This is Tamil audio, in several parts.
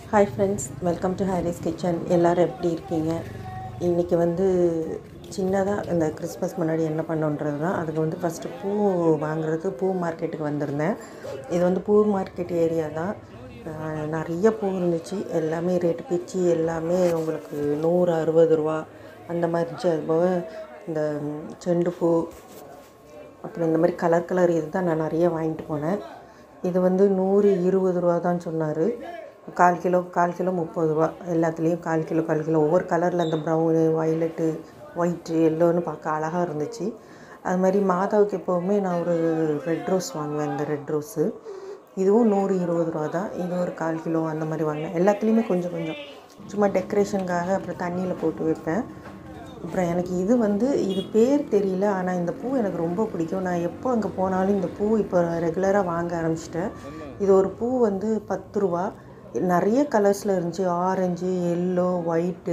hi friends welcome to Haris kitchen எல்லோரும் எப்படி இருக்கீங்க இன்றைக்கி வந்து சின்னதாக இந்த கிறிஸ்மஸ் முன்னாடி என்ன பண்ணோன்றது தான் அதுக்கு வந்து ஃபஸ்ட்டு பூ வாங்குறது பூ மார்க்கெட்டுக்கு வந்திருந்தேன் இது வந்து பூ மார்க்கெட் ஏரியா தான் அஹ் நிறைய பூ இருந்துச்சு எல்லாமே ரேட்டு பிச்சு எல்லாமே உங்களுக்கு நூறு அறுபது ரூபா அந்த மாதிரி இருந்துச்சு அது போக இந்த செண்டு பூ அப்புறம் இந்த மாதிரி கலர் கலர் இது தான் நான் நிறைய வாங்கிட்டு போனேன் இது வந்து நூறு இருபது ரூபா தான் சொன்னார் கால் கிலோ கால் கிலோ முப்பது ரூபா எல்லாத்துலேயும் கால் கிலோ கால் கிலோ ஒவ்வொரு கலரில் அந்த ப்ரௌனு வயலட்டு ஒயிட்டு எல்லோன்னு பார்க்க அழகாக இருந்துச்சு அது மாதிரி மாதாவுக்கு எப்போவுமே நான் ஒரு ரெட் ரோஸ் வாங்குவேன் இந்த ரெட் ரோஸு இதுவும் நூறு இருபது ரூபா தான் இது ஒரு கால் கிலோ அந்த மாதிரி வாங்கினேன் எல்லாத்துலேயுமே கொஞ்சம் கொஞ்சம் சும்மா டெக்கரேஷனுக்காக அப்புறம் தண்ணியில் போட்டு வைப்பேன் அப்புறம் எனக்கு இது வந்து இது பேர் தெரியல ஆனால் இந்த பூ எனக்கு ரொம்ப பிடிக்கும் நான் எப்போ அங்கே போனாலும் இந்த பூ இப்போ ரெகுலராக வாங்க ஆரம்பிச்சிட்டேன் இது ஒரு பூ வந்து பத்து ரூபா நிறைய கலர்ஸில் இருந்துச்சு orange yellow white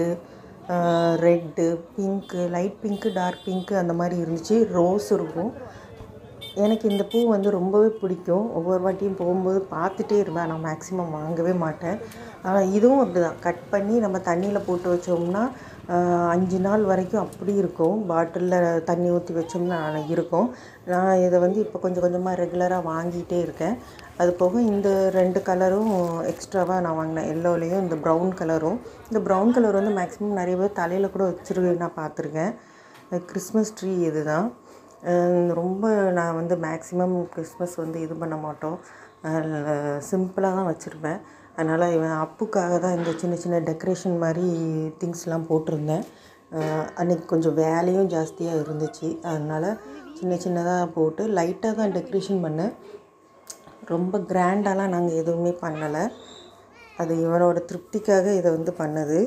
red pink light pink dark pink அந்த மாதிரி இருந்துச்சு ரோஸ் இருக்கும் எனக்கு இந்த பூ வந்து ரொம்பவே பிடிக்கும் ஒவ்வொரு வாட்டியும் போகும்போது பார்த்துட்டே இருப்பேன் நான் மேக்ஸிமம் வாங்கவே மாட்டேன் ஆனால் இதுவும் அப்படி தான் கட் பண்ணி நம்ம தண்ணியில் போட்டு வச்சோம்னா ஆஹ், அஞ்சு நாள் வரைக்கும் அப்படி இருக்கும் பாட்டிலில் தண்ணி ஊற்றி வச்சோம்னா இருக்கும் நான் இதை வந்து இப்போ கொஞ்சம் கொஞ்சமாக ரெகுலராக வாங்கிட்டே இருக்கேன் அது போக இந்த ரெண்டு கலரும் எக்ஸ்ட்ராவாக நான் வாங்கினேன் எல்லோலேயும் இந்த ப்ரௌன் கலரும் இந்த ப்ரௌன் கலர் வந்து மேக்ஸிமம் நிறைய பேர் தலையில் கூட வச்சுருக்கு நான் பார்த்துருக்கேன் கிறிஸ்மஸ் ட்ரீ இது தான் ரொம்ப நான் வந்து மேக்ஸிமம் கிறிஸ்மஸ் வந்து இது பண்ண மாட்டோம் சிம்பிளாக தான் வச்சுருப்பேன் அதனால் இவன் அப்புக்காக தான் இந்த சின்ன சின்ன டெக்கரேஷன் மாதிரி திங்ஸ்லாம் போட்டிருந்தேன் அஹ் அன்னைக்கு கொஞ்சம் வேலையும் ஜாஸ்தியாக இருந்துச்சு அதனால் சின்ன சின்னதாக போட்டு லைட்டாக தான் டெக்கரேஷன் பண்ணேன் ரொம்ப கிராண்டாலாம் நாங்கள் எதுவுமே பண்ணலை அது இவனோட திருப்திக்காக இதை வந்து பண்ணது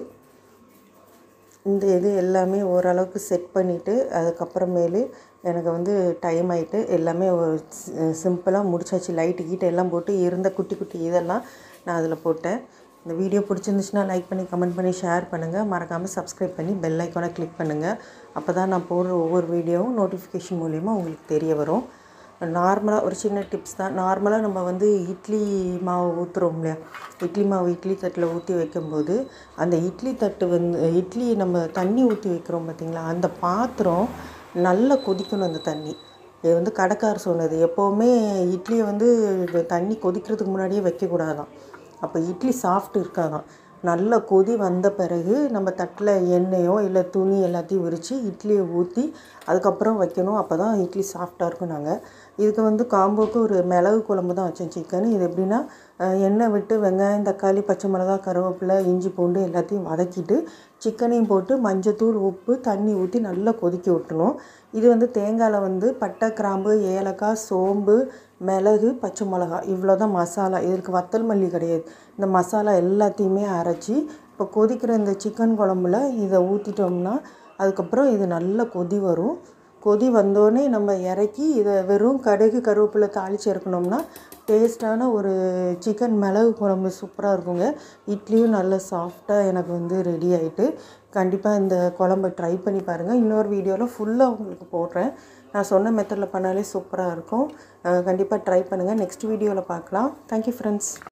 இந்த இது எல்லாமே ஓரளவுக்கு செட் பண்ணிவிட்டு அதுக்கப்புறமேலு எனக்கு வந்து டைம் ஆகிட்டு எல்லாமே ஒரு சிம்பிளாக முடிச்சாச்சு லைட்டு கீட்டு எல்லாம் போட்டு இருந்த குட்டி குட்டி இதெல்லாம் நான் அதில் போட்டேன் இந்த வீடியோ பிடிச்சிருந்துச்சுன்னா லைக் பண்ணி கமெண்ட் பண்ணி ஷேர் பண்ணுங்கள் மறக்காமல் சப்ஸ்கிரைப் பண்ணி பெல் ஐக்கானை கிளிக் பண்ணுங்கள் அப்போ தான் நான் போடுற ஒவ்வொரு வீடியோவும் நோட்டிஃபிகேஷன் மூலிமா உங்களுக்கு தெரிய வரும் நார்மலாக ஒரு சின்ன டிப்ஸ் தான் நார்மலாக நம்ம வந்து இட்லி மாவு ஊற்றுறோம் இல்லையா இட்லி மாவு இட்லி தட்டில் ஊற்றி வைக்கும்போது அந்த இட்லி தட்டு வந்து இட்லி நம்ம தண்ணி ஊற்றி வைக்கிறோம் பார்த்திங்களா அந்த பாத்திரம் நல்லா கொதிக்கணும் அந்த தண்ணி இது வந்து கடைக்கார் சொன்னது எப்போவுமே இட்லியை வந்து தண்ணி கொதிக்கிறதுக்கு முன்னாடியே வைக்கக்கூடாதான் அப்போ இட்லி சாஃப்ட் இருக்காதான் நல்ல கொதி வந்த பிறகு நம்ம தட்டில் எண்ணெயோ இல்லை துணி எல்லாத்தையும் விரித்து இட்லியை ஊற்றி அதுக்கப்புறம் வைக்கணும் அப்போ தான் இட்லி சாஃப்டாக இருக்கும் நாங்கள் இதுக்கு வந்து காம்போக்கு ஒரு மிளகு குழம்பு தான் வச்சேன் சிக்கன் இது எப்படின்னா அஹ், எண்ணெய் விட்டு வெங்காயம் தக்காளி பச்சை மிளகா கருவேப்பிலை இஞ்சி பூண்டு எல்லாத்தையும் வதக்கிட்டு சிக்கனையும் போட்டு மஞ்சத்தூள் உப்பு தண்ணி ஊற்றி நல்லா கொதிக்க விட்டுணும் இது வந்து தேங்காயில் வந்து பட்டை கிராம்பு ஏலக்காய் சோம்பு மிளகு பச்சை மிளகா இவ்வளோ தான் மசாலா இதற்கு வத்தல் மல்லி கிடையாது இந்த மசாலா எல்லாத்தையுமே அரைச்சி இப்போ கொதிக்கிற இந்த சிக்கன் குழம்புல இதை ஊற்றிட்டோம்னா அதுக்கப்புறம் இது நல்ல கொதி வரும் கொதி வந்தோடனே நம்ம இறக்கி இதை வெறும் கடுகு கருவேப்பிலை தாளித்து இறக்கணும்னா டேஸ்ட்டான ஒரு சிக்கன் மிளகு குழம்பு சூப்பராக இருக்குங்க இட்லியும் நல்ல சாஃப்டாக எனக்கு வந்து ரெடி ஆகிட்டு கண்டிப்பாக இந்த குழம்பை ட்ரை பண்ணி பாருங்கள் இன்னொரு வீடியோவில் ஃபுல்லாக உங்களுக்கு போடுறேன் நான் சொன்ன மெத்தடில் பண்ணாலே சூப்பராக இருக்கும் கண்டிப்பாக ட்ரை பண்ணுங்கள் நெக்ஸ்ட் வீடியோவில் பார்க்கலாம் தேங்க்யூ ஃப்ரெண்ட்ஸ்